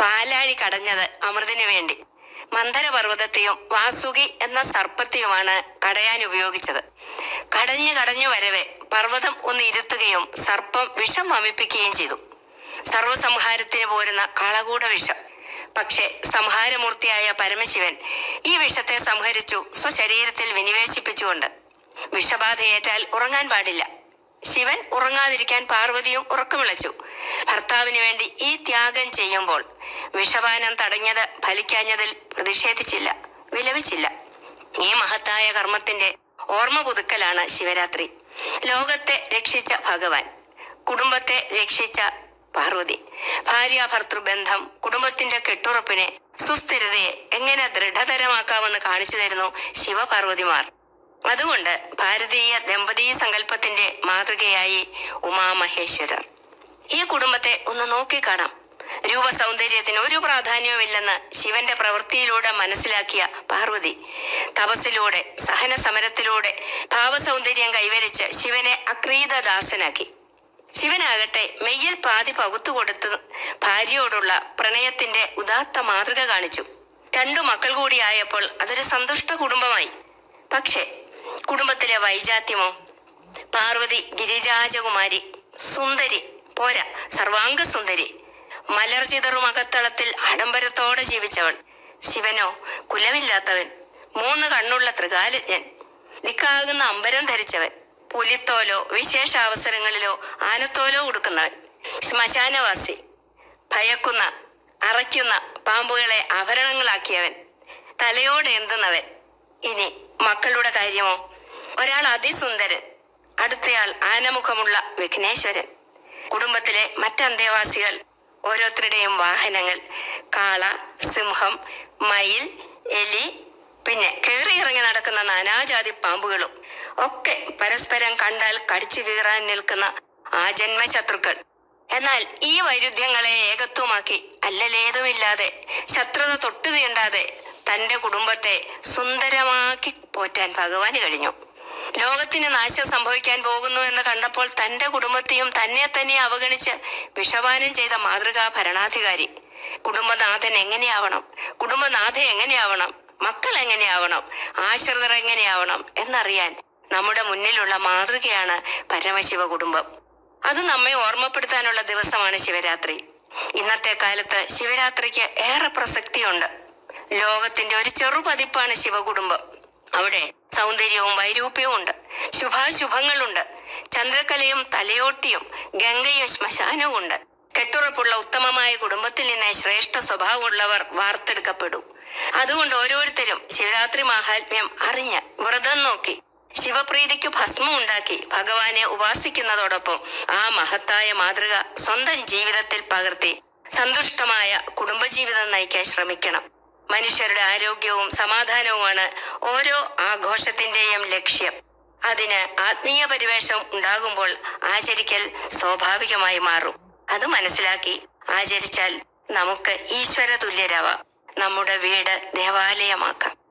പാലാഴി കടഞ്ഞത് അമൃതിനു വേണ്ടി മന്ദരപർവ്വതത്തെയും വാസുകി എന്ന സർപ്പത്തെയുമാണ് കടയാൻ ഉപയോഗിച്ചത് കടഞ്ഞു കടഞ്ഞു വരവെ പർവ്വതം ഒന്ന് ഇരുത്തുകയും സർപ്പം വിഷം വമിപ്പിക്കുകയും ചെയ്തു സർവസംഹാരത്തിന് പോരുന്ന കളകൂട വിഷം പക്ഷെ സംഹാരമൂർത്തിയായ പരമശിവൻ ഈ വിഷത്തെ സംഹരിച്ചു സ്വശരീരത്തിൽ വിനിവേശിപ്പിച്ചുകൊണ്ട് വിഷബാധയേറ്റാൽ ഉറങ്ങാൻ പാടില്ല ശിവൻ ഉറങ്ങാതിരിക്കാൻ പാർവതിയും ഉറക്കമിളച്ചു ഭർത്താവിന് വേണ്ടി ഈ ത്യാഗം ചെയ്യുമ്പോൾ വിഷപാനം തടഞ്ഞത് ഫലിക്കാഞ്ഞതിൽ പ്രതിഷേധിച്ചില്ല വിലപിച്ചില്ല ഈ മഹത്തായ കർമ്മത്തിന്റെ ഓർമ്മ പുതുക്കലാണ് ശിവരാത്രി ലോകത്തെ രക്ഷിച്ച ഭഗവാൻ കുടുംബത്തെ രക്ഷിച്ച പാർവതി ഭാര്യ ഭർത്തൃബന്ധം കുടുംബത്തിന്റെ കെട്ടുറപ്പിനെ സുസ്ഥിരതയെ എങ്ങനെ ദൃഢതരമാക്കാമെന്ന് കാണിച്ചു തരുന്നു ശിവപാർവതിമാർ അതുകൊണ്ട് ഭാരതീയ ദമ്പതീ സങ്കല്പത്തിന്റെ മാതൃകയായി ഉമാമഹേശ്വരർ ഈ കുടുംബത്തെ ഒന്ന് നോക്കിക്കാണാം രൂപസൗന്ദര്യത്തിന് ഒരു പ്രാധാന്യവുമില്ലെന്ന് ശിവന്റെ പ്രവൃത്തിയിലൂടെ മനസ്സിലാക്കിയ പാർവതി തപസ്സിലൂടെ സഹന സമരത്തിലൂടെ ഭാവസൗന്ദര്യം കൈവരിച്ച് ശിവനെ അക്രീതദാസനാക്കി ശിവനാകട്ടെ മെയ്യിൽ പാതി പകുത്തുകൊടുത്ത് ഭാര്യയോടുള്ള പ്രണയത്തിന്റെ ഉദാത്ത മാതൃക കാണിച്ചു രണ്ടു മക്കൾ കൂടിയായപ്പോൾ അതൊരു സന്തുഷ്ട കുടുംബമായി പക്ഷേ കുടുംബത്തിലെ വൈജാത്യമോ പാർവതി ഗിരിരാജകുമാരി സുന്ദരി പോരാ സർവാംഗ സുന്ദരി മലർചിതറും അകത്തളത്തിൽ ആഡംബരത്തോടെ ജീവിച്ചവൾ ശിവനോ കുലമില്ലാത്തവൻ മൂന്ന് കണ്ണുള്ള ത്രികാലജ്ഞൻ ദിക്കാകുന്ന അമ്പരം ധരിച്ചവൻ പുലിത്തോലോ വിശേഷ അവസരങ്ങളിലോ ആനത്തോലോ ഉടുക്കുന്നവൻ ശ്മശാനവാസി ഭയക്കുന്ന അറയ്ക്കുന്ന പാമ്പുകളെ ആഭരണങ്ങളാക്കിയവൻ തലയോടെ എന്തുന്നവൻ ഇനി മക്കളുടെ കാര്യമോ ഒരാൾ അതിസുന്ദരൻ അടുത്തയാൾ ആനമുഖമുള്ള വിഘ്നേശ്വരൻ കുടുംബത്തിലെ മറ്റന്തേവാസികൾ ഓരോരുത്തരുടെയും വാഹനങ്ങൾ കാള സിംഹം മയിൽ എലി പിന്നെ കയറി ഇറങ്ങി നടക്കുന്ന നാനാജാതി പാമ്പുകളും ഒക്കെ പരസ്പരം കണ്ടാൽ കടിച്ചു കീറാൻ നിൽക്കുന്ന ആ ജന്മശത്രുക്കൾ എന്നാൽ ഈ വൈരുദ്ധ്യങ്ങളെ ഏകത്വമാക്കി അല്ലലേതുമില്ലാതെ ശത്രുത തൊട്ടു തീണ്ടാതെ തന്റെ കുടുംബത്തെ സുന്ദരമാക്കി പോറ്റാൻ ഭഗവാന് കഴിഞ്ഞു ലോകത്തിന് നാശം സംഭവിക്കാൻ പോകുന്നു എന്ന് കണ്ടപ്പോൾ തന്റെ കുടുംബത്തെയും തന്നെ തന്നെ അവഗണിച്ച് വിഷപാനം ചെയ്ത മാതൃകാ ഭരണാധികാരി കുടുംബനാഥൻ എങ്ങനെയാവണം കുടുംബനാഥ എങ്ങനെയാവണം മക്കൾ എങ്ങനെയാവണം ആശ്രിതർ എങ്ങനെയാവണം എന്നറിയാൻ നമ്മുടെ മുന്നിലുള്ള മാതൃകയാണ് പരമശിവ കുടുംബം അത് നമ്മെ ഓർമ്മപ്പെടുത്താനുള്ള ദിവസമാണ് ശിവരാത്രി ഇന്നത്തെ കാലത്ത് ശിവരാത്രിക്ക് ഏറെ പ്രസക്തിയുണ്ട് ലോകത്തിന്റെ ഒരു ചെറുപതിപ്പാണ് ശിവകുടുംബം അവിടെ സൗന്ദര്യവും വൈരൂപ്യവും ഉണ്ട് ശുഭാശുഭങ്ങളുണ്ട് ചന്ദ്രകലയും തലയോട്ടിയും ഗംഗയും ശ്മശാനവും ഉണ്ട് കെട്ടുറപ്പുള്ള ഉത്തമമായ കുടുംബത്തിൽ നിന്ന് ശ്രേഷ്ഠ സ്വഭാവമുള്ളവർ വാർത്തെടുക്കപ്പെടും അതുകൊണ്ട് ഓരോരുത്തരും ശിവരാത്രി മാഹാത്മ്യം അറിഞ്ഞ് വ്രതം നോക്കി ശിവപ്രീതിക്ക് ഭസ്മം ഉണ്ടാക്കി ഭഗവാനെ ഉപാസിക്കുന്നതോടൊപ്പം ആ മഹത്തായ മാതൃക സ്വന്തം ജീവിതത്തിൽ പകർത്തി സന്തുഷ്ടമായ കുടുംബജീവിതം നയിക്കാൻ ശ്രമിക്കണം മനുഷ്യരുടെ ആരോഗ്യവും സമാധാനവുമാണ് ഓരോ ആഘോഷത്തിന്റെയും ലക്ഷ്യം അതിന് ആത്മീയ പരിവേഷം ഉണ്ടാകുമ്പോൾ ആചരിക്കൽ സ്വാഭാവികമായി മാറും അത് മനസ്സിലാക്കി ആചരിച്ചാൽ നമുക്ക് ഈശ്വര തുല്യരാവാം നമ്മുടെ വീട് ദേവാലയമാക്കാം